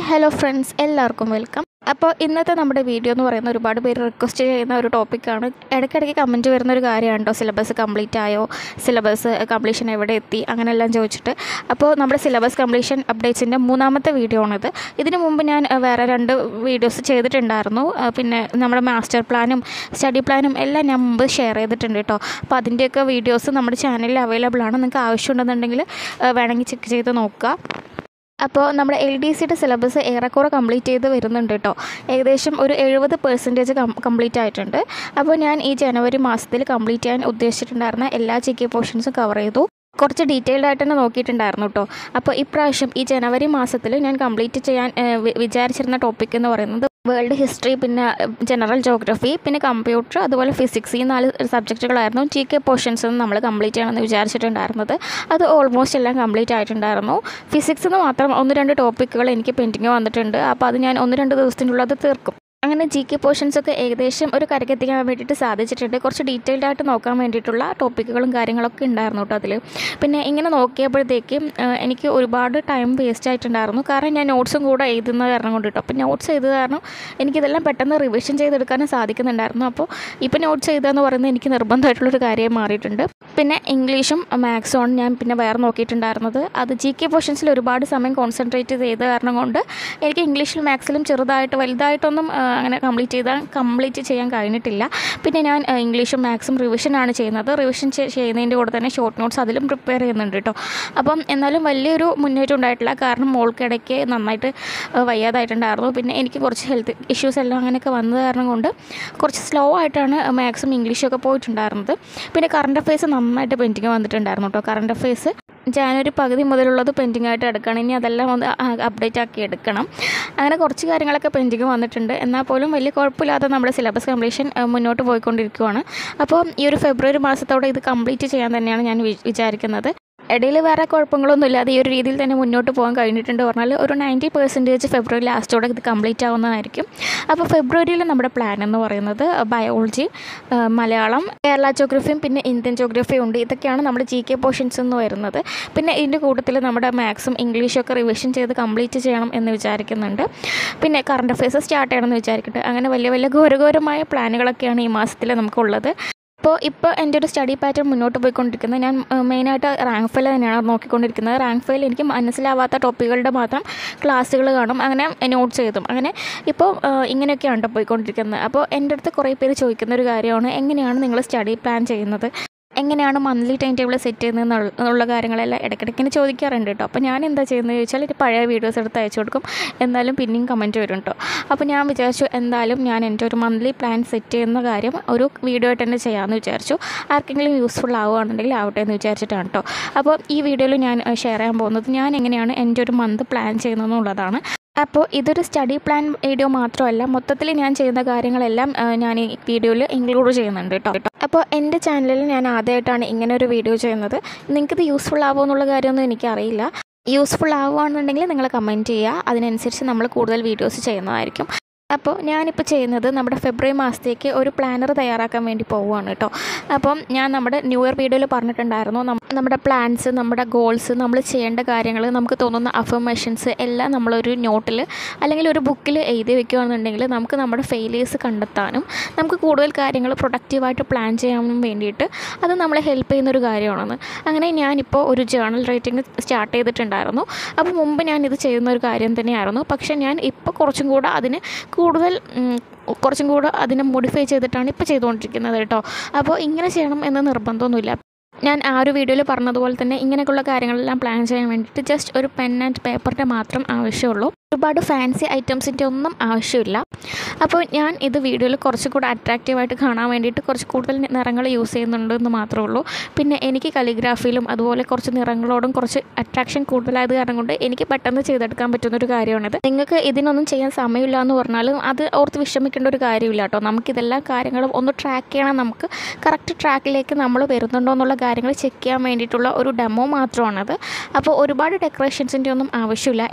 Hello friends എല്ലാവർക്കും welcome അപ്പോൾ ഇന്നത്തെ നമ്മുടെ വീഡിയോ എന്ന് പറയുന്ന ഒരുപാട് പേര് റിക്വസ്റ്റ് ചെയ്യുന്ന ഒരു ടോപ്പിക്കാണ് ഇടയ്ക്കിടയ്ക്ക് കമൻറ്റ് വരുന്ന ഒരു കാര്യമാണ് കേട്ടോ സിലബസ് കംപ്ലീറ്റ് ആയോ സിലബസ് കംപ്ലീഷൻ എവിടെ എത്തി അങ്ങനെയെല്ലാം ചോദിച്ചിട്ട് അപ്പോൾ നമ്മുടെ സിലബസ് കംപ്ലീഷൻ അപ്ഡേറ്റ്സിൻ്റെ മൂന്നാമത്തെ വീഡിയോ ആണിത് ഇതിനു മുമ്പ് ഞാൻ അഹ്, വേറെ രണ്ട് വീഡിയോസ് ചെയ്തിട്ടുണ്ടായിരുന്നു അഹ് പിന്നെ നമ്മുടെ മാസ്റ്റർ പ്ലാനും സ്റ്റഡി പ്ലാനും എല്ലാം ഞാൻ മുമ്പ് ഷെയർ ചെയ്തിട്ടുണ്ട് കേട്ടോ അപ്പോൾ അതിൻ്റെയൊക്കെ വീഡിയോസ് നമ്മുടെ ചാനലിൽ അവൈലബിൾ ആണ് നിങ്ങൾക്ക് ആവശ്യമുണ്ടെന്നുണ്ടെങ്കിൽ അഹ് വേണമെങ്കിൽ ചെക്ക് ചെയ്ത് നോക്കുക അപ്പോൾ നമ്മുടെ എൽ ഡി സിയുടെ സിലബസ് ഏറെക്കുറെ കംപ്ലീറ്റ് ചെയ്ത് വരുന്നുണ്ട് കേട്ടോ ഏകദേശം ഒരു എഴുപത് പെർസെൻറ്റേജ് കംപ്ലീറ്റ് ആയിട്ടുണ്ട് അപ്പോൾ ഞാൻ ഈ ജനുവരി മാസത്തിൽ കംപ്ലീറ്റ് ചെയ്യാൻ ഉദ്ദേശിച്ചിട്ടുണ്ടായിരുന്ന എല്ലാ ജി കെ പോർഷൻസും കവർ ചെയ്തു കുറച്ച് ഡീറ്റെയിൽഡ് ആയിട്ട് തന്നെ നോക്കിയിട്ടുണ്ടായിരുന്നു കേട്ടോ അപ്പോൾ ഇപ്രാവശ്യം ഈ ജനുവരി മാസത്തിൽ ഞാൻ കംപ്ലീറ്റ് ചെയ്യാൻ ഏഹ്, വി- വിചാരിച്ചിരുന്ന ടോപ്പിക് എന്ന് പറയുന്നത് വേൾഡ് ഹിസ്റ്ററി പിന്നെ ജനറൽ ജോഗ്രഫി പിന്നെ കമ്പ്യൂട്ടർ അതുപോലെ ഫിസിക്സ് ഈ നാല് സബ്ജക്റ്റുകളായിരുന്നു ജി കെ പോർഷൻസ് നമ്മൾ കംപ്ലീറ്റ് ചെയ്യണമെന്ന് വിചാരിച്ചിട്ടുണ്ടായിരുന്നത് അത് ഓൾമോസ്റ്റ് എല്ലാം കംപ്ലീറ്റ് ആയിട്ടുണ്ടായിരുന്നു ഫിസിക്സ് എന്ന് മാത്രം ഒന്ന് രണ്ട് ടോപ്പിക്കുകൾ എനിക്ക് പെൻഡിങ് വന്നിട്ടുണ്ട് അപ്പോൾ അത് ഞാൻ ഒന്ന് രണ്ട് ദിവസത്തിനുള്ളിൽ അത് തീർക്കും അങ്ങനെ ജി കെ പോർഷൻസ് ഒക്കെ ഏകദേശം ഒരു കരക്കെത്തിക്കാൻ വേണ്ടിയിട്ട് സാധിച്ചിട്ടുണ്ട് കുറച്ച് ഡീറ്റെയിൽഡ് ആയിട്ട് നോക്കാൻ വേണ്ടിയിട്ടുള്ള ടോപ്പിക്കുകളും കാര്യങ്ങളൊക്കെ ഉണ്ടായിരുന്നു കേട്ടോ അതിൽ പിന്നെ ഇങ്ങനെ നോക്കിയപ്പോഴത്തേക്കും ആ, എനിക്ക് ഒരുപാട് ടൈം വേസ്റ്റ് ആയിട്ടുണ്ടായിരുന്നു കാരണം ഞാൻ നോട്ട്സും കൂടെ എഴുതുന്ന കാരണം കൊണ്ട് കേട്ടോ അപ്പോൾ നോട്ട്സ് എഴുതുക കാരണം എനിക്കിതെല്ലാം പെട്ടെന്ന് റിവിഷൻ ചെയ്തെടുക്കാനും സാധിക്കുന്നുണ്ടായിരുന്നു അപ്പോൾ ഇപ്പോൾ നോട്ട്സ് എഴുതുക എന്ന് പറയുന്നത് എനിക്ക് നിർബന്ധമായിട്ടുള്ളൊരു കാര്യമായി മാറിയിട്ടുണ്ട് പിന്നെ ഇംഗ്ലീഷും മാത്സും ആണ് ഞാൻ പിന്നെ വേറെ നോക്കിയിട്ടുണ്ടായിരുന്നത് അത് ജി കെ പോർഷൻസിൽ ഒരുപാട് സമയം കോൺസെൻട്രേറ്റ് ചെയ്ത കാരണം കൊണ്ട് എനിക്ക് ഇംഗ്ലീഷിലും മാത്സിലും ചെറുതായിട്ട് വലുതായിട്ടൊന്നും ആ, അങ്ങനെ കംപ്ലീറ്റ് ചെയ്താൽ കംപ്ലീറ്റ് ചെയ്യാൻ കഴിഞ്ഞിട്ടില്ല പിന്നെ ഞാൻ ആ, ഇംഗ്ലീഷും മാത്സും റിവിഷനാണ് ചെയ്യുന്നത് റിവിഷൻ ചെയ്യുന്നതിൻ്റെ കൂടെ തന്നെ ഷോർട്ട് നോട്ട്സ് അതിലും പ്രിപ്പയർ ചെയ്യുന്നുണ്ട് കേട്ടോ അപ്പം എന്നാലും വലിയൊരു മുന്നേറ്റം ഉണ്ടായിട്ടില്ല കാരണം മോൾക്കിടയ്ക്ക് നന്നായിട്ട് ആ, വയ്യാതായിട്ടുണ്ടായിരുന്നു പിന്നെ എനിക്ക് കുറച്ച് ഹെൽത്ത് ഇഷ്യൂസ് എല്ലാം അങ്ങനെയൊക്കെ വന്നത് കാരണം കൊണ്ട് കുറച്ച് സ്ലോ ആയിട്ടാണ് മാത്സും ഇംഗ്ലീഷും ഒക്കെ പോയിട്ടുണ്ടായിരുന്നത് പിന്നെ കറണ്ട് അഫയേഴ്സ് നന്നായിട്ട് പെൻഡിങ് വന്നിട്ടുണ്ടായിരുന്നു കേട്ടോ കറണ്ട് അഫയേഴ്സ് ജാനുവരി പകുതി മുതലുള്ളത് പെൻഡിങ് ആയിട്ട് എടുക്കണം ഇനി അതെല്ലാം ഒന്ന് അപ്ഡേറ്റ് ആക്കി എടുക്കണം അങ്ങനെ കുറച്ച് കാര്യങ്ങളൊക്കെ പെൻഡിങ് വന്നിട്ടുണ്ട് എന്നാൽ പോലും വലിയ കുഴപ്പമില്ലാതെ നമ്മുടെ സിലബസ് കംപ്ലീഷൻ ആ, മുന്നോട്ട് പോയിക്കൊണ്ടിരിക്കുകയാണ് അപ്പോൾ ഈ ഒരു ഫെബ്രുവരി മാസത്തോടെ ഇത് കംപ്ലീറ്റ് ചെയ്യാൻ തന്നെയാണ് ഞാൻ വി- വിചാരിക്കുന്നത് ഇടയിൽ വേറെ കുഴപ്പങ്ങളൊന്നും ഇല്ലാതെ ഈ ഒരു രീതിയിൽ തന്നെ മുന്നോട്ട് പോകാൻ കഴിഞ്ഞിട്ടുണ്ട് പറഞ്ഞാൽ ഒരു നയൻറ്റി പെർസെൻറ്റേജ് ഫെബ്രുവരി ലാസ്റ്റോടെ ഇത് കംപ്ലീറ്റ് ആവുന്നതായിരിക്കും അപ്പോൾ ഫെബ്രുവരിയിൽ നമ്മുടെ പ്ലാൻ എന്ന് പറയുന്നത് ബയോളജി മലയാളം കേരള ജോഗ്രഫിയും പിന്നെ ഇന്ത്യൻ ജോഗ്രഫിയും ഉണ്ട് ഇതൊക്കെയാണ് നമ്മുടെ ജി കെ പോർഷൻസ് എന്ന് വരുന്നത് പിന്നെ ഇതിൻ്റെ കൂട്ടത്തിൽ നമ്മുടെ മാത്സും ഇംഗ്ലീഷും ഒക്കെ റിവിഷൻ ചെയ്ത് കംപ്ലീറ്റ് ചെയ്യണം എന്ന് വിചാരിക്കുന്നുണ്ട് പിന്നെ കറണ്ട് അഫയേഴ്സ് സ്റ്റാർട്ട് ചെയ്യണമെന്ന് വിചാരിക്കുന്നുണ്ട് അങ്ങനെ വലിയ വലിയ ഘോരഘോരമായ പ്ലാനുകളൊക്കെയാണ് ഈ മാസത്തിൽ നമുക്കുള്ളത് അപ്പോൾ ഇപ്പോൾ എൻ്റെ ഒരു സ്റ്റഡി പാറ്റേൺ മുന്നോട്ട് പോയിക്കൊണ്ടിരിക്കുന്നത് ഞാൻ ഏഹ്, മെയിനായിട്ട് റാങ്ക് ഫയൽ തന്നെയാണ് നോക്കിക്കൊണ്ടിരിക്കുന്നത് റാങ്ക് ഫയൽ എനിക്ക് മനസ്സിലാവാത്ത ടോപ്പിക്കുകളുടെ മാത്രം ക്ലാസ്സുകൾ കാണും അങ്ങനെ നോട്ട്സ് എഴുതും അങ്ങനെ ഇപ്പോൾ ഏഹ്, ഇങ്ങനെയൊക്കെയാണ് കേട്ടോ പോയിക്കൊണ്ടിരിക്കുന്നത് അപ്പോൾ എൻ്റെ അടുത്ത് കുറേ പേര് ചോദിക്കുന്ന ഒരു കാര്യമാണ് എങ്ങനെയാണ് നിങ്ങൾ സ്റ്റഡി പ്ലാൻ ചെയ്യുന്നത് എങ്ങനെയാണ് മന്ത്ലി ടൈം ടേബിൾ സെറ്റ് ചെയ്യുന്നത് എന്നുള്ള- എന്നുള്ള കാര്യങ്ങളെല്ലാം ഇടയ്ക്കിടയ്ക്ക് ഇങ്ങനെ ചോദിക്കാറുണ്ട് കേട്ടോ അപ്പോൾ ഞാൻ എന്താ ചെയ്യുന്നത് ചോദിച്ചാൽ ഒരു പഴയ വീഡിയോസ് എടുത്ത് അയച്ചു കൊടുക്കും എന്നാലും പിന്നെയും കമൻറ്റ് വരും കേട്ടോ അപ്പോൾ ഞാൻ വിചാരിച്ചു എന്തായാലും ഞാൻ എൻ്റെ ഒരു മന്ത്ലി പ്ലാൻ സെറ്റ് ചെയ്യുന്ന കാര്യം ഒരു വീഡിയോ ആയിട്ട് തന്നെ ചെയ്യാമെന്ന് വിചാരിച്ചു ആർക്കെങ്കിലും യൂസ്ഫുൾ ആവുകയാണെന്നുണ്ടെങ്കിൽ ആവട്ടെ എന്ന് വിചാരിച്ചിട്ടാണ് കേട്ടോ അപ്പോൾ ഈ വീഡിയോയിൽ ഞാൻ ഷെയർ ചെയ്യാൻ പോകുന്നത് ഞാൻ എങ്ങനെയാണ് എൻ്റെ ഒരു മന്ത് പ്ലാൻ ചെയ്യുന്നതെന്നുള്ളതാണ് അപ്പോൾ ഇതൊരു സ്റ്റഡി പ്ലാൻ വീഡിയോ മാത്രമല്ല മൊത്തത്തിൽ ഞാൻ ചെയ്യുന്ന കാര്യങ്ങളെല്ലാം ആ, ഞാൻ ഈ വീഡിയോയിൽ ഇൻക്ലൂഡ് ചെയ്യുന്നുണ്ട് കേട്ടോ അപ്പോൾ എൻ്റെ ചാനലിൽ ഞാൻ ആദ്യമായിട്ടാണ് ഇങ്ങനെ ഒരു വീഡിയോ ചെയ്യുന്നത് നിങ്ങൾക്കിത് യൂസ്ഫുൾ ആവുമോ എന്നുള്ള കാര്യമൊന്നും എനിക്കറിയില്ല യൂസ്ഫുൾ ആവുകയാണെന്നുണ്ടെങ്കിൽ നിങ്ങൾ കമൻറ്റ് ചെയ്യുക അതിനനുസരിച്ച് നമ്മൾ കൂടുതൽ വീഡിയോസ് ചെയ്യുന്നതായിരിക്കും അപ്പോൾ ഞാനിപ്പോൾ ചെയ്യുന്നത് നമ്മുടെ ഫെബ്രുവരി മാസത്തേക്ക് ഒരു പ്ലാനർ തയ്യാറാക്കാൻ വേണ്ടി പോവുകയാണ് കേട്ടോ അപ്പം ഞാൻ നമ്മുടെ ന്യൂ ഇയർ വീഡിയോയിൽ പറഞ്ഞിട്ടുണ്ടായിരുന്നു നം- നമ്മുടെ പ്ലാൻസ് നമ്മുടെ ഗോൾസ് നമ്മൾ ചെയ്യേണ്ട കാര്യങ്ങൾ നമുക്ക് തോന്നുന്ന അഫർമേഷൻസ് എല്ലാം നമ്മളൊരു നോട്ടിൽ അല്ലെങ്കിൽ ഒരു ബുക്കിൽ എഴുതി വെക്കുകയാണെന്നുണ്ടെങ്കിൽ നമുക്ക് നമ്മുടെ ഫെയിലിയേഴ്സ് കണ്ടെത്താനും നമുക്ക് കൂടുതൽ കാര്യങ്ങൾ പ്രൊഡക്റ്റീവായിട്ട് പ്ലാൻ ചെയ്യാനും വേണ്ടിയിട്ട് അത് നമ്മളെ ഹെൽപ്പ് ചെയ്യുന്ന ഒരു കാര്യമാണെന്ന് അങ്ങനെ ഞാനിപ്പോൾ ഒരു ജേണൽ റൈറ്റിംഗ് സ്റ്റാർട്ട് ചെയ്തിട്ടുണ്ടായിരുന്നു അപ്പോൾ മുമ്പ് ഞാൻ ഇത് ചെയ്യുന്ന ഒരു കാര്യം തന്നെയായിരുന്നു പക്ഷേ ഞാൻ ഇപ്പോൾ കുറച്ചും കൂടെ അതിന് കൂടുതൽ ഉം, കുറച്ചും കൂടെ അതിനെ മോഡിഫൈ ചെയ്തിട്ടാണ് ഇപ്പോൾ ചെയ്തുകൊണ്ടിരിക്കുന്നത് കേട്ടോ അപ്പോൾ ഇങ്ങനെ ചെയ്യണം എന്ന് നിർബന്ധമൊന്നുമില്ല ഞാൻ ആ ഒരു വീഡിയോയിൽ പറഞ്ഞതുപോലെ തന്നെ ഇങ്ങനെയൊക്കെയുള്ള കാര്യങ്ങളെല്ലാം പ്ലാൻ ചെയ്യാൻ വേണ്ടിയിട്ട് ജസ്റ്റ് ഒരു പെൻ ആൻഡ് പേപ്പറിൻ്റെ മാത്രം ആവശ്യമുള്ളൂ ഒരുപാട് ഫാൻസി ഐറ്റംസിൻ്റെ ഒന്നും ആവശ്യമില്ല അപ്പോൾ ഞാൻ ഇത് വീഡിയോയിൽ കുറച്ചും കൂടെ അട്രാക്റ്റീവായിട്ട് കാണാൻ വേണ്ടിയിട്ട് കുറച്ച് കൂടുതൽ നിറങ്ങൾ യൂസ് ചെയ്യുന്നുണ്ട് എന്ന് മാത്രമേ ഉള്ളൂ പിന്നെ എനിക്ക് കലിഗ്രാഫിയിലും അതുപോലെ കുറച്ച് നിറങ്ങളോടും കുറച്ച് അട്രാക്ഷൻ കൂടുതലായത് കാരണം കൊണ്ട് എനിക്ക് പെട്ടെന്ന് ചെയ്തെടുക്കാൻ പറ്റുന്ന ഒരു കാര്യമാണിത് നിങ്ങൾക്ക് ഇതിനൊന്നും ചെയ്യാൻ സമയമില്ല എന്ന് പറഞ്ഞാലും അത് ഓർത്ത് വിഷമിക്കേണ്ട ഒരു കാര്യമില്ല കേട്ടോ നമുക്കിതെല്ലാ കാര്യങ്ങളും ഒന്ന് ട്രാക്ക് ചെയ്യണം നമുക്ക് കറക്റ്റ് ട്രാക്കിലേക്ക് നമ്മൾ വരുന്നുണ്ടോ എന്നുള്ള കാര്യങ്ങൾ ചെക്ക് ചെയ്യാൻ വേണ്ടിയിട്ടുള്ള ഒരു ഡെമോ മാത്രമാണത് അപ്പോൾ ഒരുപാട് ഡെക്കറേഷൻസിൻ്റെ ഒന്നും ആവശ്യമില്ല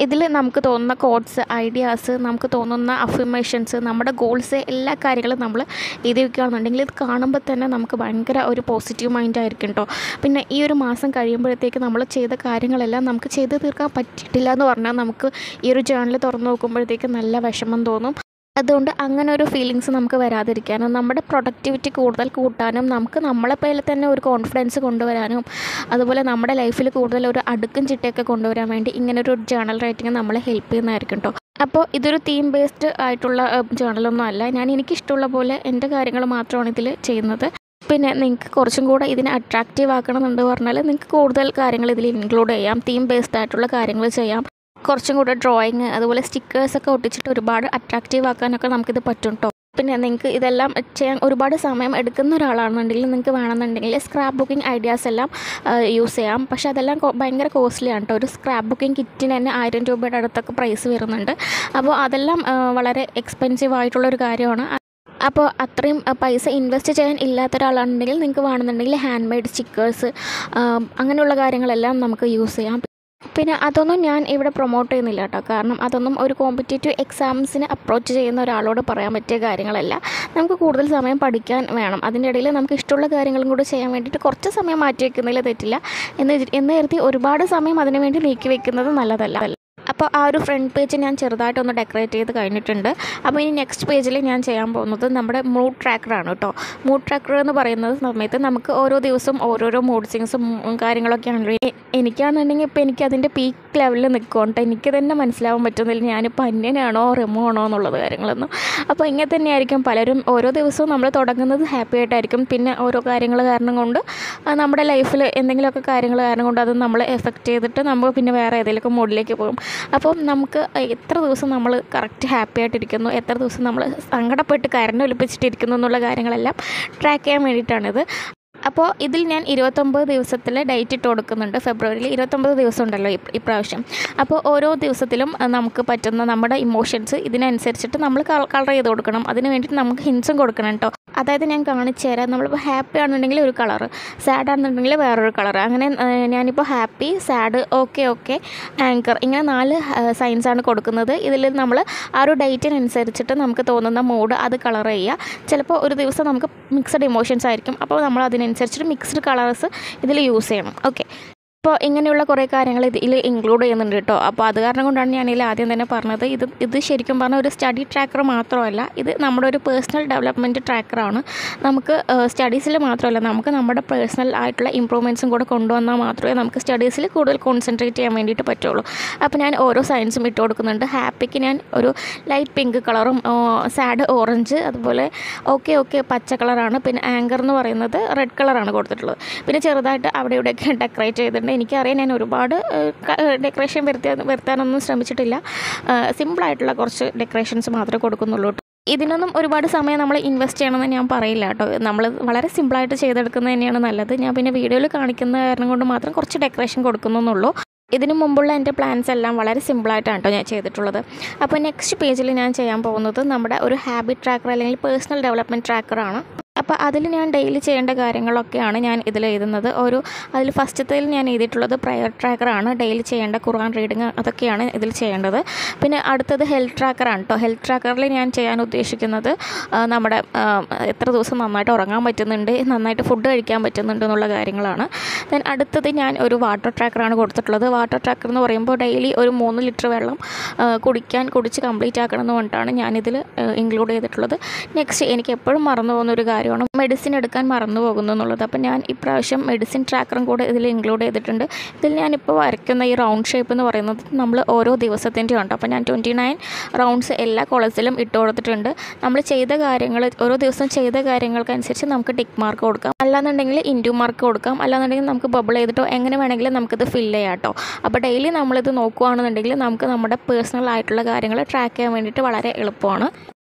ഇതിൽ നമുക്ക് തോന്നുന്ന കോഡ്സ് ഐഡിയാസ് നമുക്ക് തോന്നുന്ന അഫിമേഷൻസ് നമ്മുടെ ഗോൾസ് എല്ലാ കാര്യങ്ങളും നമ്മൾ എഴുതി വെക്കുകയാണെന്നുണ്ടെങ്കിൽ ഇത് കാണുമ്പോൾ തന്നെ നമുക്ക് ഭയങ്കര ഒരു പോസിറ്റീവ് മൈൻഡ് ആയിരിക്കും കേട്ടോ പിന്നെ ഈ ഒരു മാസം കഴിയുമ്പോഴത്തേക്ക് നമ്മൾ ചെയ്ത കാര്യങ്ങളെല്ലാം നമുക്ക് ചെയ്ത് തീർക്കാൻ പറ്റിയിട്ടില്ല എന്ന് പറഞ്ഞാൽ നമുക്ക് ഈ ഒരു ജേണൽ തുറന്ന് നോക്കുമ്പോഴത്തേക്ക് നല്ല വിഷമം തോന്നും അതുകൊണ്ട് അങ്ങനെ ഒരു ഫീലിങ്സ് നമുക്ക് വരാതിരിക്കാനും നമ്മുടെ പ്രൊഡക്ടിവിറ്റി കൂടുതൽ കൂട്ടാനും നമുക്ക് നമ്മളെ പേരിൽ തന്നെ ഒരു കോൺഫിഡൻസ് കൊണ്ടുവരാനും അതുപോലെ നമ്മുടെ ലൈഫിൽ കൂടുതൽ ഒരു അടുക്കും ചിട്ടയൊക്കെ കൊണ്ടുവരാൻ വേണ്ടി ഇങ്ങനെ ഒരു ജേണൽ റൈറ്റിംഗ് നമ്മളെ ഹെൽപ്പ് ചെയ്യുന്നതായിരിക്കും കേട്ടോ അപ്പോൾ ഇതൊരു തീം ബേസ്ഡ് ആയിട്ടുള്ള ജേണലൊന്നും അല്ല ഞാൻ എനിക്കിഷ്ടമുള്ള പോലെ എൻ്റെ കാര്യങ്ങൾ മാത്രമാണ് ഇതിൽ ചെയ്യുന്നത് പിന്നെ നിങ്ങൾക്ക് കുറച്ചും കൂടെ ഇതിനെ അട്രാക്റ്റീവ് ആക്കണമെന്നുണ്ട് പറഞ്ഞാൽ നിങ്ങൾക്ക് കൂടുതൽ കാര്യങ്ങൾ ഇതിൽ ഇൻക്ലൂഡ് ചെയ്യാം തീം ബേസ്ഡ് ആയിട്ടുള്ള കാര്യങ്ങൾ ചെയ്യാം കുറച്ചും കൂടെ ഡ്രോയിങ് അതുപോലെ സ്റ്റിക്കേഴ്സൊക്കെ ഒട്ടിച്ചിട്ട് ഒരുപാട് അട്രാക്റ്റീവ് ആക്കാനൊക്കെ നമുക്കിത് പറ്റും കേട്ടോ പിന്നെ നിങ്ങൾക്ക് ഇതെല്ലാം ചെയ്യാൻ ഒരുപാട് സമയം എടുക്കുന്ന ഒരാളാണെന്നുണ്ടെങ്കിൽ നിങ്ങൾക്ക് വേണമെന്നുണ്ടെങ്കിൽ സ്ക്രാപ്പ് ബുക്കിംഗ് ഐഡിയാസ് എല്ലാം യൂസ് ചെയ്യാം പക്ഷേ അതെല്ലാം കൊ- ഭയങ്കര കോസ്റ്റ്ലി ആണ് കേട്ടോ ഒരു സ്ക്രാപ്പ് ബുക്കിംഗ് കിറ്റിന് തന്നെ ആയിരം രൂപയുടെ അടുത്തൊക്കെ പ്രൈസ് വരുന്നുണ്ട് അപ്പോൾ അതെല്ലാം ആ, വളരെ എക്സ്പെൻസീവ് ആയിട്ടുള്ളൊരു കാര്യമാണ് അപ്പോൾ അത്രയും അഹ്, പൈസ ഇൻവെസ്റ്റ് ചെയ്യാൻ ഇല്ലാത്ത ഒരാളാണെന്നുണ്ടെങ്കിൽ നിങ്ങൾക്ക് വേണമെന്നുണ്ടെങ്കിൽ ഹാൻഡ് മെയ്ഡ് സ്റ്റിക്കേഴ്സ് അങ്ങനെയുള്ള കാര്യങ്ങളെല്ലാം നമുക്ക് യൂസ് ചെയ്യാം പിന്നെ അതൊന്നും ഞാൻ ഇവിടെ പ്രൊമോട്ട് ചെയ്യുന്നില്ല കേട്ടോ കാരണം അതൊന്നും ഒരു കോമ്പറ്റേറ്റീവ് എക്സാംസിന് അപ്രോച്ച് ചെയ്യുന്ന ഒരാളോട് പറയാൻ പറ്റിയ കാര്യങ്ങളല്ല നമുക്ക് കൂടുതൽ സമയം പഠിക്കാൻ വേണം അതിൻ്റെ ഇടയിൽ നമുക്ക് ഇഷ്ടമുള്ള കാര്യങ്ങളും കൂടി ചെയ്യാൻ വേണ്ടിയിട്ട് കുറച്ച് സമയം മാറ്റി വെക്കുന്നതിൽ തെറ്റില്ല എന്ന് വിചാ- എന്ന് കരുതി ഒരുപാട് സമയം അതിനു വേണ്ടി നീക്കി വെക്കുന്നത് നല്ലതല്ല അപ്പോൾ ആ ഒരു ഫ്രണ്ട് പേജ് ഞാൻ ചെറുതായിട്ടൊന്ന് ഡെക്കറേറ്റ് ചെയ്ത് കഴിഞ്ഞിട്ടുണ്ട് അപ്പോൾ ഇനി നെക്സ്റ്റ് പേജിൽ ഞാൻ ചെയ്യാൻ പോകുന്നത് നമ്മുടെ മൂഡ് ട്രാക്കറാണ് കേട്ടോ മൂഡ് ട്രാക്കർ എന്ന് പറയുന്നത് സമയത്ത് നമുക്ക് ഓരോ ദിവസവും ഓരോരോ മൂഡ് സിങ്സും കാര്യങ്ങളൊക്കെ ആണല്ലോ എ- എനിക്കാണെന്നുണ്ടെങ്കിൽ ഇപ്പോൾ എനിക്ക് അതിൻ്റെ പീക്ക് ലെവലിൽ നിൽക്കുന്നുണ്ട് എനിക്ക് തന്നെ മനസ്സിലാവാൻ പറ്റുന്നില്ല ഞാനിപ്പോൾ അന്യനാണോ റിമോ ആണോ എന്നുള്ളത് കാര്യങ്ങളൊന്നും അപ്പോൾ ഇങ്ങനെ തന്നെയായിരിക്കും പലരും ഓരോ ദിവസവും നമ്മൾ തുടങ്ങുന്നത് ഹാപ്പി ആയിട്ടായിരിക്കും പിന്നെ ഓരോ കാര്യങ്ങൾ കാരണം കൊണ്ട് ആ, നമ്മുടെ ലൈഫിൽ എന്തെങ്കിലുമൊക്കെ കാര്യങ്ങൾ കാരണം കൊണ്ട് അത് നമ്മളെ എഫക്റ്റ് ചെയ്തിട്ട് നമ്മൾ പിന്നെ വേറെ ഏതെങ്കിലുമൊക്കെ മൂഡിലേക്ക് പോകും അപ്പം നമുക്ക് എത്ര ദിവസം നമ്മൾ കറക്റ്റ് ഹാപ്പി ആയിട്ടിരിക്കുന്നു എത്ര ദിവസം നമ്മൾ സങ്കടപ്പെട്ട് കരഞ്ഞൊലിപ്പിച്ചിട്ടിരിക്കുന്നു എന്നുള്ള കാര്യങ്ങളെല്ലാം ട്രാക്ക് ചെയ്യാൻ വേണ്ടിയിട്ടാണിത് അപ്പോൾ ഇതിൽ ഞാൻ ഇരുപത്തൊമ്പത് ദിവസത്തിൽ ഡേറ്റ് ഇട്ട് കൊടുക്കുന്നുണ്ട് ഫെബ്രുവരിയിൽ ഇരുപത്തൊമ്പത് ദിവസം ഉണ്ടല്ലോ ഇപ്- ഇപ്രാവശ്യം അപ്പോൾ ഓരോ ദിവസത്തിലും അഹ്, നമുക്ക് പറ്റുന്ന നമ്മുടെ ഇമോഷൻസ് ഇതിനനുസരിച്ചിട്ട് നമ്മൾ കളർ ചെയ്ത് കൊടുക്കണം അതിന് വേണ്ടിയിട്ട് നമുക്ക് ഹിൻസും കൊടുക്കണം കേട്ടോ അതായത് ഞാൻ കാണിച്ചു തരാം നമ്മളിപ്പോൾ ഹാപ്പി ആണെന്നുണ്ടെങ്കിൽ ഒരു കളറ് സാഡ് ആണെന്നുണ്ടെങ്കിൽ വേറൊരു കളർ അങ്ങനെ അഹ്, ഞാനിപ്പോൾ happy sad okay okay anchor ഇങ്ങനെ നാല് സൈൻസ് ആണ് കൊടുക്കുന്നത് ഇതിൽ നമ്മൾ ആ ഒരു ഡേറ്റിനനുസരിച്ചിട്ട് നമുക്ക് തോന്നുന്ന മൂഡ് അത് കളർ ചെയ്യുക ചിലപ്പോൾ ഒരു ദിവസം നമുക്ക് മിക്സഡ് ഇമോഷൻസ് ആയിരിക്കും അപ്പോൾ നമ്മൾ അതിനനുസരിച്ചിട്ട് മിക്സ്ഡ് കളേഴ്സ് ഇതിൽ യൂസ് ചെയ്യണം ഓക്കെ അപ്പോൾ ഇങ്ങനെയുള്ള കുറേ കാര്യങ്ങൾ ഇതിൽ ഇൻക്ലൂഡ് ചെയ്യുന്നുണ്ട് കേട്ടോ അപ്പോൾ അത് കാരണം കൊണ്ടാണ് ഞാൻ ഇതിൽ ആദ്യം തന്നെ പറഞ്ഞത് ഇത് ഇത് ശരിക്കും പറഞ്ഞാൽ ഒരു സ്റ്റഡി ട്രാക്കർ മാത്രമല്ല ഇത് നമ്മുടെ ഒരു പേഴ്സണൽ ഡെവലപ്മെൻറ്റ് ട്രാക്കറാണ് നമുക്ക് സ്റ്റഡീസിൽ മാത്രമല്ല നമുക്ക് നമ്മുടെ പേഴ്സണൽ ആയിട്ടുള്ള ഇമ്പ്രൂവ്മെൻറ്റ്സും കൂടെ കൊണ്ടുവന്നാൽ മാത്രമേ നമുക്ക് സ്റ്റഡീസിൽ കൂടുതൽ കോൺസെൻട്രേറ്റ് ചെയ്യാൻ വേണ്ടിയിട്ട് പറ്റുള്ളൂ അപ്പോൾ ഞാൻ ഓരോ സയൻസും ഇട്ട് കൊടുക്കുന്നുണ്ട് ഹാപ്പിക്ക് ഞാൻ ഒരു ലൈറ്റ് പിങ്ക് കളറും സാഡ് ഓറഞ്ച് അതുപോലെ ഓക്കെ ഓക്കെ പച്ച കളറാണ് പിന്നെ ആങ്കർ എന്ന് പറയുന്നത് റെഡ് കളറാണ് കൊടുത്തിട്ടുള്ളത് പിന്നെ ചെറുതായിട്ട് അവിടെ ഇവിടെയൊക്കെ ഡെക്കറേറ്റ് ചെയ്തിട്ടുണ്ട് എനിക്കറിയാം ഞാൻ ഒരുപാട് ഡെക്കറേഷൻ വരുത്താൻ വരുത്താനൊന്നും ശ്രമിച്ചിട്ടില്ല സിമ്പിളായിട്ടുള്ള കുറച്ച് ഡെക്കറേഷൻസ് മാത്രമേ കൊടുക്കുന്നുള്ളൂ കേട്ടോ. ഇതിനൊന്നും ഒരുപാട് സമയം നമ്മൾ ഇൻവെസ്റ്റ് ചെയ്യണമെന്ന് ഞാൻ പറയില്ല കേട്ടോ നമ്മൾ വളരെ സിമ്പിളായിട്ട് ചെയ്തെടുക്കുന്നത് തന്നെയാണ് നല്ലത് ഞാൻ പിന്നെ വീഡിയോയിൽ കാണിക്കുന്ന കാരണം കൊണ്ട് മാത്രം കുറച്ച് ഡെക്കറേഷൻ കൊടുക്കുന്നുള്ളൂ ഇതിനു മുമ്പുള്ള എൻ്റെ പ്ലാൻസ് എല്ലാം വളരെ സിമ്പിളായിട്ടാണ് കേട്ടോ ഞാൻ ചെയ്തിട്ടുള്ളത് അപ്പോൾ നെക്സ്റ്റ് പേജിൽ ഞാൻ ചെയ്യാൻ പോകുന്നത് നമ്മുടെ ഒരു ഹാബിറ്റ് ട്രാക്കർ അല്ലെങ്കിൽ പേഴ്സണൽ ഡെവലപ്മെൻറ്റ് ട്രാക്കറാണ് അപ്പോൾ അതിൽ ഞാൻ ഡെയിലി ചെയ്യേണ്ട കാര്യങ്ങളൊക്കെയാണ് ഞാൻ ഇതിൽ എഴുതുന്നത് ഒരു അതിൽ ഫസ്റ്റത്തേൽ ഞാൻ എഴുതിയിട്ടുള്ളത് പ്രയർ ട്രാക്കറാണ് ഡെയിലി ചെയ്യേണ്ട ഖുർആൻ റീഡിങ് അതൊക്കെയാണ് ഇതിൽ ചെയ്യേണ്ടത് പിന്നെ അടുത്തത് ഹെൽത്ത് ട്രാക്കറാണ് കേട്ടോ ഹെൽത്ത് ട്രാക്കറിൽ ഞാൻ ചെയ്യാൻ ഉദ്ദേശിക്കുന്നത് ആ, നമ്മുടെ ആ, എത്ര ദിവസം നന്നായിട്ട് ഉറങ്ങാൻ പറ്റുന്നുണ്ട് നന്നായിട്ട് ഫുഡ് കഴിക്കാൻ പറ്റുന്നുണ്ട് എന്നുള്ള കാര്യങ്ങളാണ് ദെൻ അടുത്തത് ഞാൻ ഒരു വാട്ടർ ട്രാക്കറാണ് കൊടുത്തിട്ടുള്ളത് വാട്ടർ ട്രാക്കർ എന്ന് പറയുമ്പോൾ ഡെയിലി ഒരു മൂന്ന് ലിറ്റർ വെള്ളം ആ, കുടിക്കാൻ കുടിച്ച് കംപ്ലീറ്റ് ആക്കണം എന്ന് പറഞ്ഞിട്ടാണ് ഞാനിതിൽ ഇൻക്ലൂഡ് ചെയ്തിട്ടുള്ളത് നെക്സ്റ്റ് എനിക്ക് എപ്പോഴും മറന്നു പോകുന്ന ഒരു കാര്യമാണ് മെഡിസിൻ എടുക്കാൻ മറന്നു പോകുന്നു എന്നുള്ളത് അപ്പോൾ ഞാൻ ഇപ്രാവശ്യം മെഡിസിൻ ട്രാക്കറും കൂടെ ഇതിൽ ഇൻക്ലൂഡ് ചെയ്തിട്ടുണ്ട് ഇതിൽ ഞാനിപ്പോൾ വരയ്ക്കുന്ന ഈ റൗണ്ട് ഷേപ്പ് എന്ന് പറയുന്നത് നമ്മൾ ഓരോ ദിവസത്തിൻ്റെയും ഉണ്ട് അപ്പോൾ ഞാൻ ട്വൻറ്റി നയൻ റൗണ്ട്സ് എല്ലാ കോളേജിലും ഇട്ട് കൊടുത്തിട്ടുണ്ട് നമ്മൾ ചെയ്ത കാര്യങ്ങൾ ഓരോ ദിവസം ചെയ്ത കാര്യങ്ങൾക്കനുസരിച്ച് നമുക്ക് ടിക്ക് മാർക്ക് കൊടുക്കാം അല്ലാന്നുണ്ടെങ്കിൽ ഇൻറ്റു മാർക്ക് കൊടുക്കാം അല്ലാന്നുണ്ടെങ്കിൽ നമുക്ക് ബബിൾ ചെയ്തിട്ടോ എങ്ങനെ വേണമെങ്കിലും നമുക്കിത് ഫില്ല് ചെയ്യാം കേട്ടോ അപ്പോൾ ഡെയിലി നമ്മളിത് നോക്കുകയാണെന്നുണ്ടെങ്കിൽ നമുക്ക് നമ്മുടെ പേഴ്സണൽ ആയിട്ടുള്ള കാര്യങ്ങൾ ട്രാക്ക് ചെയ്യാൻ വേണ്ടിയിട്ട് വളരെ എളുപ്പമാണ്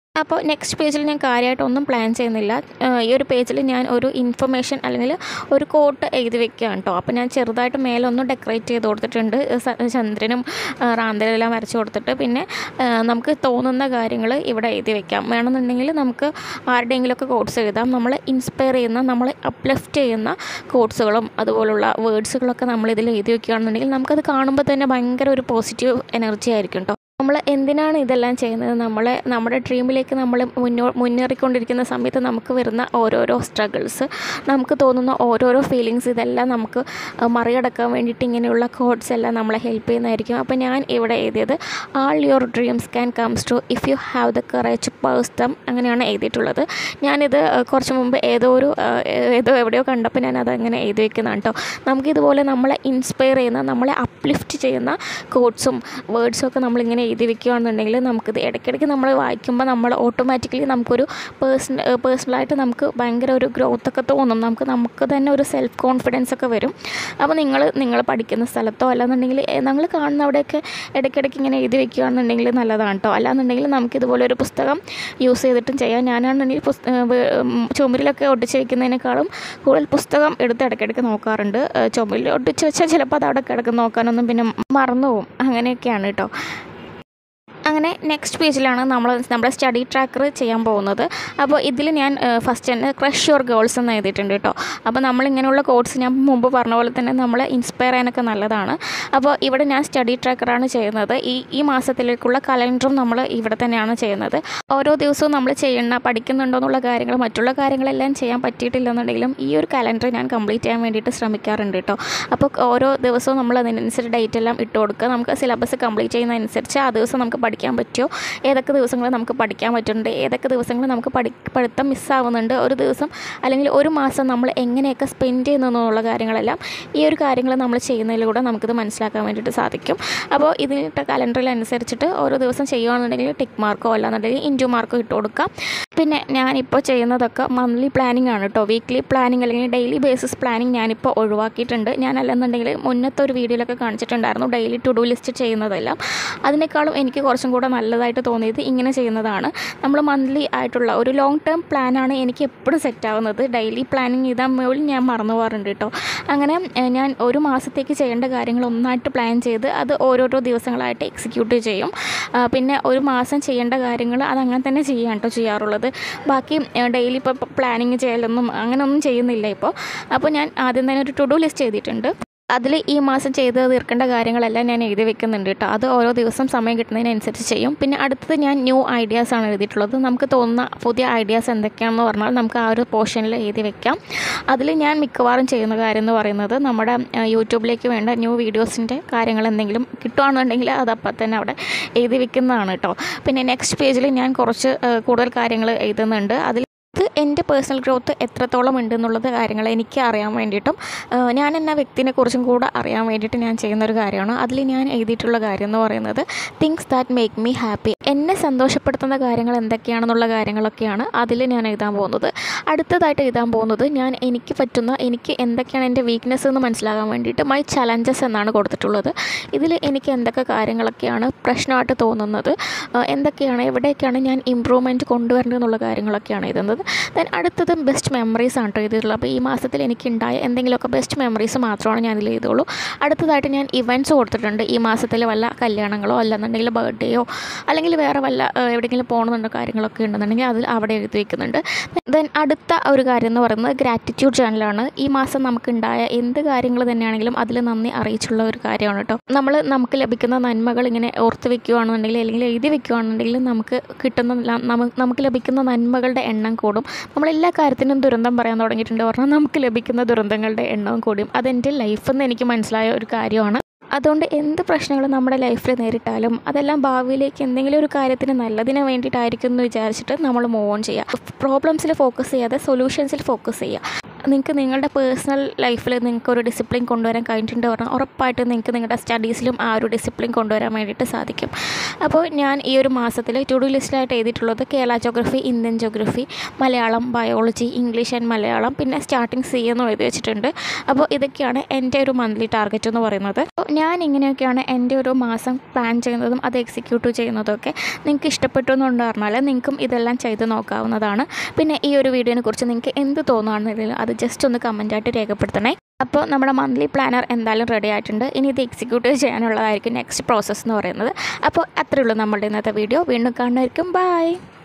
അപ്പോൾ നെക്സ്റ്റ് പേജിൽ ഞാൻ കാര്യമായിട്ടൊന്നും പ്ലാൻ ചെയ്യുന്നില്ല ഏഹ് ഈ ഒരു പേജിൽ ഞാൻ ഒരു ഇൻഫർമേഷൻ അല്ലെങ്കിൽ ഒരു കോട്ട് എഴുതി വെക്കുകയാണ് കേട്ടോ അപ്പോൾ ഞാൻ ചെറുതായിട്ട് മേലെ ഒന്ന് ഡെക്കറേറ്റ് ചെയ്ത് കൊടുത്തിട്ടുണ്ട് സ- ചന്ദ്രനും ഏഹ് റാന്തലെല്ലാം വരച്ച് കൊടുത്തിട്ട് പിന്നെ ഏഹ് നമുക്ക് തോന്നുന്ന കാര്യങ്ങൾ ഇവിടെ എഴുതി വെക്കാം വേണമെന്നുണ്ടെങ്കിൽ നമുക്ക് ആരുടെയെങ്കിലുമൊക്കെ കോട്ട്സ് എഴുതാം നമ്മളെ ഇൻസ്പയർ ചെയ്യുന്ന നമ്മളെ അപ്ലിഫ്റ്റ് ചെയ്യുന്ന കോട്ട്സുകളും അതുപോലുള്ള വേർഡ്സുകളൊക്കെ നമ്മൾ ഇതിൽ എഴുതി വെക്കുകയാണെന്നുണ്ടെങ്കിൽ നമുക്കത് കാണുമ്പോൾ തന്നെ ഭയങ്കര ഒരു പോസിറ്റീവ് എനർജി ആയിരിക്കും കേട്ടോ നമ്മൾ എന്തിനാണ് ഇതെല്ലാം ചെയ്യുന്നത് നമ്മളെ നമ്മുടെ ഡ്രീമിലേക്ക് നമ്മൾ മുന്നോ മുന്നേറിക്കൊണ്ടിരിക്കുന്ന സമയത്ത് നമുക്ക് വരുന്ന ഓരോരോ സ്ട്രഗിൾസ് നമുക്ക് തോന്നുന്ന ഓരോരോ ഫീലിങ്സ് ഇതെല്ലാം നമുക്ക് അഹ് മറികടക്കാൻ വേണ്ടിയിട്ട് ഇങ്ങനെയുള്ള കോഡ്സ് എല്ലാം നമ്മളെ ഹെൽപ്പ് ചെയ്യുന്നതായിരിക്കും അപ്പോൾ ഞാൻ ഇവിടെ എഴുതിയത് all your dreams can comes true if you have the courage pursue them അങ്ങനെയാണ് എഴുതിയിട്ടുള്ളത് ഞാനിത് അഹ് കുറച്ച് മുമ്പ് ഏതോ ഒരു അഹ് ഏതോ എവിടെയോ കണ്ടപ്പോൾ ഞാനത് അങ്ങനെ എഴുതി വെക്കുന്നതാണ് കേട്ടോ നമുക്കിതുപോലെ നമ്മളെ ഇൻസ്പയർ ചെയ്യുന്ന നമ്മളെ അപ്ലിഫ്റ്റ് ചെയ്യുന്ന കോഡ്സും വേർഡ്സും ഒക്കെ നമ്മളിങ്ങനെ എഴുതി വെക്കുകയാണെന്നുണ്ടെങ്കിൽ നമുക്കിത് ഇടയ്ക്കിടയ്ക്ക് നമ്മൾ വായിക്കുമ്പോൾ നമ്മൾ ഓട്ടോമാറ്റിക്കലി നമുക്കൊരു പേഴ്സൺ പേഴ്സണലായിട്ട് നമുക്ക് ഭയങ്കര ഒരു ഗ്രോത്ത് ഒക്കെ തോന്നും നമുക്ക് നമുക്ക് തന്നെ ഒരു സെൽഫ് കോൺഫിഡൻസ് ഒക്കെ വരും അപ്പോൾ നിങ്ങൾ നിങ്ങൾ പഠിക്കുന്ന സ്ഥലത്തോ അല്ലാന്നുണ്ടെങ്കിൽ നമ്മൾ കാണുന്ന അവിടെയൊക്കെ ഇടയ്ക്കിടയ്ക്ക് ഇങ്ങനെ എഴുതി വെക്കുകയാണെന്നുണ്ടെങ്കിൽ നല്ലതാണ് കേട്ടോ അല്ലാന്നുണ്ടെങ്കിൽ നമുക്കിതുപോലെ ഒരു പുസ്തകം യൂസ് ചെയ്തിട്ടും ചെയ്യാം ഞാനാണെന്നുണ്ടെങ്കിൽ പുസ്ത ചുമരിലൊക്കെ ഒട്ടിച്ച് വെക്കുന്നതിനേക്കാളും കൂടുതൽ പുസ്തകം എടുത്ത് ഇടയ്ക്കിടയ്ക്ക് നോക്കാറുണ്ട് ഏഹ് ചുമരിൽ ഒട്ടിച്ച് വെച്ചാൽ ചിലപ്പോൾ അത് അവിടെ കിടക്കും നോക്കാനൊന്നും പിന്നെ മറന്നു പോകും അങ്ങനെയൊക്കെയാണ് കേട്ടോ അങ്ങനെ നെക്സ്റ്റ് പേജിലാണ് നമ്മൾ നമ്മുടെ സ്റ്റഡി ട്രാക്കർ ചെയ്യാൻ പോകുന്നത് അപ്പോൾ ഇതിൽ ഞാൻ ഫസ്റ്റ് തന്നെ ക്രഷ് യുവർ ഗേൾസ് എന്ന് എഴുതിയിട്ടുണ്ട് കേട്ടോ അപ്പോൾ നമ്മളിങ്ങനെയുള്ള കോഡ്സ് ഞാൻ മുമ്പ് പറഞ്ഞ പോലെ തന്നെ നമ്മളെ ഇൻസ്പയർ ചെയ്യാനൊക്കെ നല്ലതാണ് അപ്പോൾ ഇവിടെ ഞാൻ സ്റ്റഡി ട്രാക്കറാണ് ചെയ്യുന്നത് ഈ ഈ മാസത്തിലേക്കുള്ള കലണ്ടറും നമ്മൾ ഇവിടെ തന്നെയാണ് ചെയ്യുന്നത് ഓരോ ദിവസവും നമ്മൾ ചെയ്യണ പഠിക്കുന്നുണ്ടോ എന്നുള്ള കാര്യങ്ങൾ മറ്റുള്ള കാര്യങ്ങളെല്ലാം ചെയ്യാൻ പറ്റിയിട്ടില്ലെന്നുണ്ടെങ്കിലും ഈ ഒരു കലണ്ടർ ഞാൻ കംപ്ലീറ്റ് ചെയ്യാൻ വേണ്ടിയിട്ട് ശ്രമിക്കാറുണ്ട് കേട്ടോ അപ്പോൾ ഓരോ ദിവസവും നമ്മൾ അതിനനുസരിച്ച് ഡേറ്റ് എല്ലാം ഇട്ട് കൊടുക്കുക നമുക്ക് സിലബസ് കംപ്ലീറ്റ് ചെയ്യുന്നതനുസരിച്ച് ആ ദിവസം നമുക്ക് പഠിക്കാൻ പറ്റുമോ ഏതൊക്കെ ദിവസങ്ങൾ നമുക്ക് പഠിക്കാൻ പറ്റുന്നുണ്ട് ഏതൊക്കെ ദിവസങ്ങൾ നമുക്ക് പഠി പഠിത്തം മിസ്സാവുന്നുണ്ട് ഒരു ദിവസം അല്ലെങ്കിൽ ഒരു മാസം നമ്മൾ എങ്ങനെയൊക്കെ സ്പെൻഡ് ചെയ്യുന്നു എന്നുള്ള കാര്യങ്ങളെല്ലാം ഈ ഒരു കാര്യങ്ങൾ നമ്മൾ ചെയ്യുന്നതിലൂടെ നമുക്കിത് മനസ്സിലാക്കാൻ വേണ്ടിയിട്ട് സാധിക്കും അപ്പോൾ ഇതിലിട്ട കലണ്ടറിൽ അനുസരിച്ചിട്ട് ഓരോ ദിവസം ചെയ്യുകയാണെന്നുണ്ടെങ്കിൽ ടിക്ക് മാർക്കോ അല്ലാന്നുണ്ടെങ്കിൽ ഇൻറ്റു മാർക്കോ ഇട്ട് കൊടുക്കാം പിന്നെ ഞാനിപ്പോൾ ചെയ്യുന്നതൊക്കെ മന്ത്ലി പ്ലാനിങ് ആണ് കേട്ടോ വീക്ക്ലി പ്ലാനിങ് അല്ലെങ്കിൽ ഡെയിലി ബേസിസ് പ്ലാനിങ് ഞാനിപ്പോൾ ഒഴിവാക്കിയിട്ടുണ്ട് ഞാൻ അല്ലെന്നുണ്ടെങ്കിൽ മുന്നത്തെ ഒരു വീഡിയോയിലൊക്കെ കാണിച്ചിട്ടുണ്ടായിരുന്നു ഡെയിലി ടു ഡു ലിസ്റ്റ് ചെയ്യുന്നതെല്ലാം അതിനേക്കാളും എനിക്ക് കുറച്ചും കൂടെ നല്ലതായിട്ട് തോന്നിയത് ഇങ്ങനെ ചെയ്യുന്നതാണ് നമ്മൾ മന്ത്ലി ആയിട്ടുള്ള ഒരു ലോങ് ടേം പ്ലാനാണ് എനിക്ക് എപ്പോഴും സെറ്റ് ആവുന്നത് ഡെയിലി പ്ലാനിങ് ചെയ്താൽ പോലും ഞാൻ മറന്നു പോകാറുണ്ട് കേട്ടോ അങ്ങനെ ഏഹ്, ഞാൻ ഒരു മാസത്തേക്ക് ചെയ്യേണ്ട കാര്യങ്ങൾ ഒന്നായിട്ട് പ്ലാൻ ചെയ്ത് അത് ഓരോരോ ദിവസങ്ങളായിട്ട് എക്സിക്യൂട്ട് ചെയ്യും ആ, പിന്നെ ഒരു മാസം ചെയ്യേണ്ട കാര്യങ്ങൾ അതങ്ങനെ തന്നെ ചെയ്യാൻ കേട്ടോ ചെയ്യാറുള്ളത് ബാക്കി ഡെയിലി ഇപ്പോൾ പ്ലാനിങ് ചെയ്യലൊന്നും അങ്ങനെയൊന്നും ചെയ്യുന്നില്ല ഇപ്പോൾ അപ്പോൾ ഞാൻ ആദ്യം തന്നെ ഒരു ടു ഡു ലിസ്റ്റ് ചെയ്തിട്ടുണ്ട് അതിൽ ഈ മാസം ചെയ്ത് തീർക്കേണ്ട കാര്യങ്ങളെല്ലാം ഞാൻ എഴുതി വെക്കുന്നുണ്ട് കേട്ടോ അത് ഓരോ ദിവസം സമയം കിട്ടുന്നതിനനുസരിച്ച് ചെയ്യും പിന്നെ അടുത്തത് ഞാൻ ന്യൂ ഐഡിയാസ് ആണ് എഴുതിയിട്ടുള്ളത് നമുക്ക് തോന്നുന്ന പുതിയ ഐഡിയാസ് എന്തൊക്കെയാണെന്ന് പറഞ്ഞാൽ നമുക്ക് ആ ഒരു പോർഷനിൽ എഴുതി വെക്കാം അതിൽ ഞാൻ മിക്കവാറും ചെയ്യുന്ന കാര്യം എന്ന് പറയുന്നത് നമ്മുടെ ആ, യൂട്യൂബിലേക്ക് വേണ്ട ന്യൂ വീഡിയോസിൻ്റെ കാര്യങ്ങൾ എന്തെങ്കിലും കിട്ടുകയാണെന്നുണ്ടെങ്കിൽ അതപ്പം തന്നെ അവിടെ എഴുതി വെക്കുന്നതാണ് കേട്ടോ പിന്നെ നെക്സ്റ്റ് പേജിൽ ഞാൻ കുറച്ച് ആ, കൂടുതൽ കാര്യങ്ങൾ എഴുതുന്നുണ്ട് അതിൽ ഇത് എൻ്റെ പേഴ്സണൽ ഗ്രോത്ത് എത്രത്തോളം ഉണ്ട് എന്നുള്ളത് കാര്യങ്ങൾ എനിക്ക് അറിയാൻ വേണ്ടിയിട്ടും ആ, ഞാൻ എന്ന വ്യക്തിനെ കുറിച്ചും കൂടെ അറിയാൻ വേണ്ടിയിട്ട് ഞാൻ ചെയ്യുന്ന ഒരു കാര്യമാണ് അതിൽ ഞാൻ എഴുതിയിട്ടുള്ള കാര്യം എന്ന് പറയുന്നത് things that make me happy എന്നെ സന്തോഷപ്പെടുത്തുന്ന കാര്യങ്ങൾ എന്തൊക്കെയാണെന്നുള്ള കാര്യങ്ങളൊക്കെയാണ് അതിൽ ഞാൻ എഴുതാൻ പോകുന്നത് അടുത്തതായിട്ട് എഴുതാൻ പോകുന്നത് ഞാൻ എനിക്ക് പറ്റുന്ന എനിക്ക് എന്തൊക്കെയാണ് എൻ്റെ വീക്ക്നെസ് എന്ന് മനസ്സിലാകാൻ വേണ്ടിയിട്ട് മൈ ചലഞ്ചസ് എന്നാണ് കൊടുത്തിട്ടുള്ളത് ഇതിൽ എനിക്ക് എന്തൊക്കെ കാര്യങ്ങളൊക്കെയാണ് പ്രശ്നമായിട്ട് തോന്നുന്നത് ആ, എന്തൊക്കെയാണ് എവിടെയൊക്കെയാണ് ഞാൻ ഇമ്പ്രൂവ്മെൻറ്റ് കൊണ്ടുവരേണ്ടത് എന്നുള്ള കാര്യങ്ങളൊക്കെയാണ് എഴുതുന്നത് ദെൻ അടുത്തത് ബെസ്റ്റ് മെമ്മറീസ് ആണ് കേട്ടോ എഴുതിയിട്ടുള്ളത് അപ്പോൾ ഈ മാസത്തിൽ എനിക്കുണ്ടായ എന്തെങ്കിലുമൊക്കെ ബെസ്റ്റ് മെമ്മറീസ് മാത്രമാണ് ഞാൻ ഇതിൽ എഴുതുള്ളൂ അടുത്തതായിട്ട് ഞാൻ ഇവൻറ്റ്സ് കൊടുത്തിട്ടുണ്ട് ഈ മാസത്തിൽ വല്ല കല്യാണങ്ങളോ അല്ലെന്നുണ്ടെങ്കിൽ ബർത്ത്ഡേയോ അല്ലെങ്കിൽ വേറെ വല്ല ആ, എവിടെയെങ്കിലും പോകണമെന്നുണ്ടോ കാര്യങ്ങളൊക്കെ ഉണ്ടെന്നുണ്ടെങ്കിൽ അതിൽ അവിടെ എഴുതി വയ്ക്കുന്നുണ്ട് ദെൻ അടുത്ത ഒരു കാര്യം എന്ന് പറയുന്നത് ഗ്രാറ്റിറ്റ്യൂഡ് ചാനലാണ് ഈ മാസം നമുക്കുണ്ടായ എന്ത് കാര്യങ്ങൾ തന്നെയാണെങ്കിലും അതിൽ നന്ദി അറിയിച്ചുള്ള ഒരു കാര്യമാണ് കേട്ടോ നമ്മൾ നമുക്ക് ലഭിക്കുന്ന നന്മകൾ ഇങ്ങനെ ഓർത്ത് വെക്കുകയാണെന്നുണ്ടെങ്കിൽ അല്ലെങ്കിൽ എഴുതി വെക്കുകയാണെന്നുണ്ടെങ്കിൽ നമുക്ക് കിട്ടുന്ന ല- നമുക്ക് നമുക്ക് ലഭിക്കുന്ന നന്മകളുടെ എണ്ണം കൂടും നമ്മൾ എല്ലാ കാര്യത്തിനും ദുരന്തം പറയാൻ തുടങ്ങിയിട്ടുണ്ട് പറഞ്ഞാൽ നമുക്ക് ലഭിക്കുന്ന ദുരന്തങ്ങളുടെ എണ്ണവും കൂടിയും അതെൻ്റെ ലൈഫിൽ നിന്ന് എനിക്ക് മനസ്സിലായ ഒരു കാര്യമാണ് അതുകൊണ്ട് എന്ത് പ്രശ്നങ്ങൾ നമ്മുടെ ലൈഫിൽ നേരിട്ടാലും അതെല്ലാം ഭാവിയിലേക്ക് എന്തെങ്കിലും ഒരു കാര്യത്തിന് നല്ലതിന് വേണ്ടിയിട്ടായിരിക്കും എന്ന് വിചാരിച്ചിട്ട് നമ്മൾ മൂവ് ഓൺ ചെയ്യുക പ്രോബ്ലംസിൽ ഫോക്കസ് ചെയ്യാതെ സൊല്യൂഷൻസിൽ ഫോക്കസ് ചെയ്യുക നിങ്ങൾക്ക് നിങ്ങളുടെ പേഴ്സണൽ ലൈഫിൽ നിങ്ങൾക്ക് ഒരു ഡിസിപ്ലിൻ കൊണ്ടുവരാൻ കഴിഞ്ഞിട്ടുണ്ട് പറഞ്ഞാൽ ഉറപ്പായിട്ടും നിങ്ങൾക്ക് നിങ്ങളുടെ സ്റ്റഡീസിലും ആ ഒരു ഡിസിപ്ലിൻ കൊണ്ടുവരാൻ വേണ്ടിയിട്ട് സാധിക്കും അപ്പോൾ ഞാൻ ഈ ഒരു മാസത്തിൽ ടു ഡു ലിസ്റ്റിലായിട്ട് എഴുതിയിട്ടുള്ളത് Kerala geography Indian geography Malayalam biology English and Malayalam പിന്നെ സ്റ്റാർട്ടിങ് സി എന്ന് എഴുതി വെച്ചിട്ടുണ്ട് അപ്പോൾ ഇതൊക്കെയാണ് എൻ്റെ ഒരു മന്ത്ലി ടാർഗറ്റ് എന്ന് പറയുന്നത് അപ്പോൾ ഞാൻ ഇങ്ങനെയൊക്കെയാണ് എൻ്റെ ഒരു മാസം പ്ലാൻ ചെയ്യുന്നതും അത് എക്സിക്യൂട്ട് ചെയ്യുന്നതും ഒക്കെ നിങ്ങൾക്ക് ഇഷ്ടപ്പെട്ടു എന്നുണ്ട് പറഞ്ഞാൽ നിങ്ങൾക്കും ഇതെല്ലാം ചെയ്ത് നോക്കാവുന്നതാണ് പിന്നെ ഈ ഒരു വീഡിയോനെ കുറിച്ച് നിങ്ങൾക്ക് എന്ത് തോന്നുകയാണെന്നുണ്ടെങ്കിലും അത് ജസ്റ്റ് ഒന്ന് കമൻറ്റായിട്ട് രേഖപ്പെടുത്തണേ അപ്പോൾ നമ്മുടെ മന്ത്ലി പ്ലാനർ എന്തായാലും റെഡി ആയിട്ടുണ്ട് ഇനി ഇത് എക്സിക്യൂട്ടീവ് ചെയ്യാനുള്ളതായിരിക്കും നെക്സ്റ്റ് പ്രോസസ്സ് എന്ന് പറയുന്നത് അപ്പോൾ അത്രയേ ഉള്ളൂ നമ്മളുടെ ഇന്നത്തെ വീഡിയോ വീണ്ടും കാണുമായിരിക്കും ബൈ